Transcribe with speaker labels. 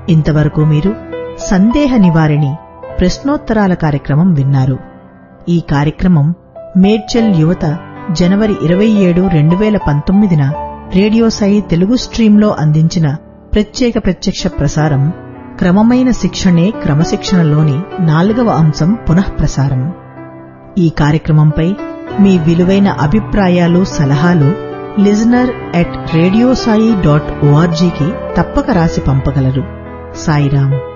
Speaker 1: ఇంతవరకు మీరు సందేహ నివారిణి ప్రశ్నోత్తరాల కార్యక్రమం విన్నారు ఈ కార్యక్రమం మేడ్చల్ యువత జనవరి ఇరవై ఏడు రెండు వేల పంతొమ్మిదిన రేడియో సాయి తెలుగు స్ట్రీంలో అందించిన ప్రత్యేక ప్రత్యక్ష ప్రసారం క్రమమైన శిక్షణే క్రమశిక్షణలోని నాలుగవ అంశం పునఃప్రసారం ఈ కార్యక్రమంపై మీ విలువైన అభిప్రాయాలు సలహాలు లిజనర్ అట్ రేడియోసాయి డాట్ ఓఆర్జీకి తప్పక రాసి పంపగలరు సాయిరాం